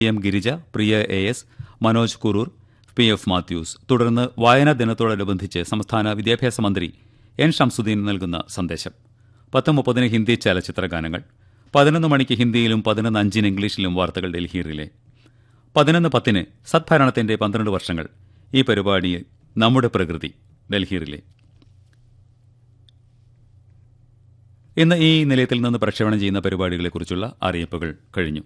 M Girija Priya A S Manoj Kurur P F Mathews തുടർന്ന് വായനാ ദിനത്തോടനുബന്ധിച്ച് സംസ്ഥാന വിദ്യാഭ്യാസ മന്ത്രി എൻ ഷംസുദ്ദീൻ നൽകുന്ന സന്ദേശം പത്ത് മുപ്പതിന് ഹിന്ദി ചലച്ചിത്ര ഗാനങ്ങൾ പതിനൊന്ന് മണിക്ക് ഹിന്ദിയിലും പതിനൊന്ന് അഞ്ചിന് ഇംഗ്ലീഷിലും വാർത്തകൾ ഡൽഹി റിലേ പതിനൊന്ന് പത്തിന് സദ്ഭരണത്തിന്റെ പന്ത്രണ്ട് വർഷങ്ങൾ ഈ പരിപാടി നമ്മുടെ പ്രകൃതി ഡൽഹി റിലേ ഇന്ന് ഈ നിലയത്തിൽ നിന്ന് പ്രക്ഷേപണം ചെയ്യുന്ന പരിപാടികളെക്കുറിച്ചുള്ള അറിയിപ്പുകൾ കഴിഞ്ഞു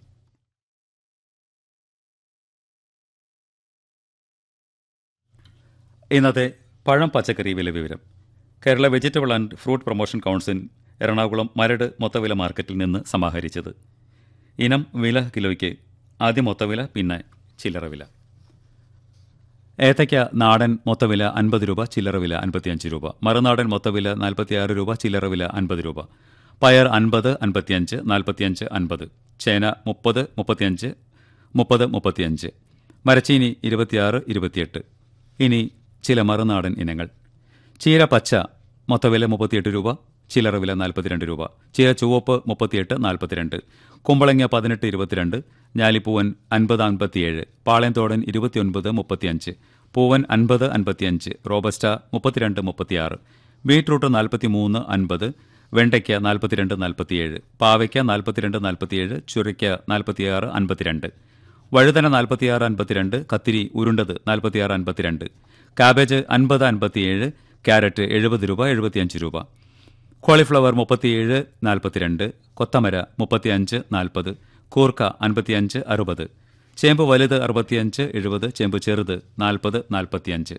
ഇന്നത്തെ പഴം പച്ചക്കറി വില വിവരം Kerala vegetable and fruit promotion council Ernakulam Maradu മൊത്തവില മാർക്കറ്റിൽ നിന്ന് സമാഹരിച്ചത് ഇനം വില കിലോയ്ക്ക് ആദ്യം മൊത്തവില പിന്നെ ചില്ലറ വില ഏത്തയ്ക്ക നാടൻ മൊത്തവില അൻപത് രൂപ ചില്ലറ വില അൻപത്തിയഞ്ച് രൂപ മറുനാടൻ മൊത്തവില നാൽപ്പത്തിയാറ് രൂപ ചില്ലറ വില അൻപത് രൂപ പയർ അൻപത് അൻപത്തിയഞ്ച് നാൽപ്പത്തിയഞ്ച് അൻപത് ചേന മുപ്പത് മുപ്പത്തിയഞ്ച് മുപ്പത് മുപ്പത്തിയഞ്ച് മരച്ചീനി ഇരുപത്തിയാറ് ഇരുപത്തിയെട്ട് ഇനി ചില മറുനാടൻ ഇനങ്ങൾ ചീര പച്ച മൊത്തവില മുപ്പത്തിയെട്ട് രൂപ ചില്ലറ വില നാൽപ്പത്തിരണ്ട് രൂപ ചീര ചുവപ്പ് മുപ്പത്തിയെട്ട് നാൽപ്പത്തിരണ്ട് കുമ്പളങ്ങ പതിനെട്ട് ഇരുപത്തിരണ്ട് ഞാലിപ്പൂവൻ അൻപത് അൻപത്തിയേഴ് പാളയംതോടൻ ഇരുപത്തിയൊൻപത് മുപ്പത്തിയഞ്ച് പൂവൻ അൻപത് അൻപത്തിയഞ്ച് റോബസ്റ്റ മുപ്പത്തിരണ്ട് മുപ്പത്തിയാറ് ബീട്രൂട്ട് നാൽപ്പത്തിമൂന്ന് അൻപത് വെണ്ടയ്ക്ക നാൽപ്പത്തിരണ്ട് നാൽപ്പത്തിയേഴ് പാവയ്ക്ക നാൽപ്പത്തിരണ്ട് നാൽപ്പത്തിയേഴ് ചുരയ്ക്ക നാൽപ്പത്തിയാറ് അൻപത്തിരണ്ട് വഴുതന നാൽപ്പത്തിയാറ് അൻപത്തിരണ്ട് കത്തിരി ഉരുണ്ടത് നാൽപ്പത്തിയാറ് അൻപത്തിരണ്ട് കാബേജ് അൻപത് അൻപത്തിയേഴ് ക്യാരറ്റ് എഴുപത് രൂപ എഴുപത്തിയഞ്ച് രൂപ കോളിഫ്ലവർ മുപ്പത്തിയേഴ് നാൽപ്പത്തിരണ്ട് കൊത്തമര മുപ്പത്തിയഞ്ച് നാൽപ്പത് കൂർക്ക അൻപത്തിയഞ്ച് അറുപത് ചേമ്പ് വലുത് അറുപത്തിയഞ്ച് എഴുപത് ചേമ്പ് ചെറുത് നാൽപ്പത് നാൽപ്പത്തിയഞ്ച്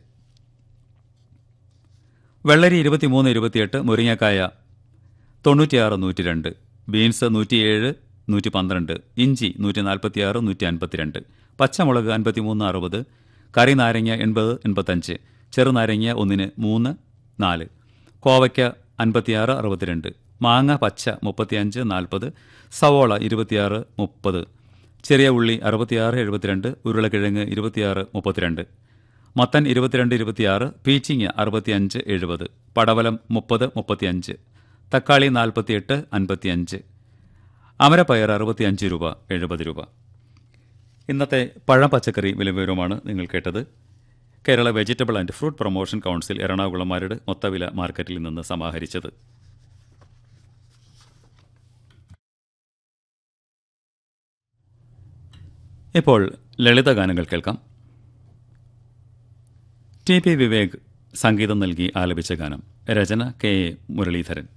വെള്ളരി ഇരുപത്തിമൂന്ന് ഇരുപത്തിയെട്ട് മുരിങ്ങക്കായ തൊണ്ണൂറ്റിയാറ് നൂറ്റി രണ്ട് ബീൻസ് നൂറ്റിയേഴ് നൂറ്റി പന്ത്രണ്ട് ഇഞ്ചി നൂറ്റി നാൽപ്പത്തിയാറ് നൂറ്റി അൻപത്തിരണ്ട് പച്ചമുളക് അൻപത്തിമൂന്ന് അറുപത് കറി നാരങ്ങ എൺപത് എൺപത്തഞ്ച് ചെറുനാരങ്ങ ഒന്നിന് മൂന്ന് നാല് കോവയ്ക്ക അൻപത്തിയാറ് അറുപത്തിരണ്ട് മാങ്ങ പച്ച മുപ്പത്തിയഞ്ച് നാൽപ്പത് സവോള ഇരുപത്തിയാറ് മുപ്പത് ചെറിയ ഉള്ളി അറുപത്തിയാറ് എഴുപത്തിരണ്ട് ഉരുളക്കിഴങ്ങ് ഇരുപത്തിയാറ് മുപ്പത്തിരണ്ട് മത്തൻ ഇരുപത്തിരണ്ട് ഇരുപത്തിയാറ് പീച്ചിങ്ങ അറുപത്തിയഞ്ച് എഴുപത് പടവലം മുപ്പത് മുപ്പത്തിയഞ്ച് തക്കാളി നാൽപ്പത്തിയെട്ട് അൻപത്തിയഞ്ച് അമരപ്പയർ അറുപത്തിയഞ്ച് രൂപ എഴുപത് രൂപ ഇന്നത്തെ പഴം പച്ചക്കറി വിലവിവരമാണ് നിങ്ങൾ കേട്ടത് Kerala vegetable and fruit promotion council Ernakulam Maradu മൊത്തവില മാർക്കറ്റിൽ നിന്ന് സമാഹരിച്ചത് ഇപ്പോൾ ലളിത ഗാനങ്ങൾ കേൾക്കാം ടി പി വിവേക് സംഗീതം നൽകി ആലപിച്ച ഗാനം രചന കെ എ മുരളീധരൻ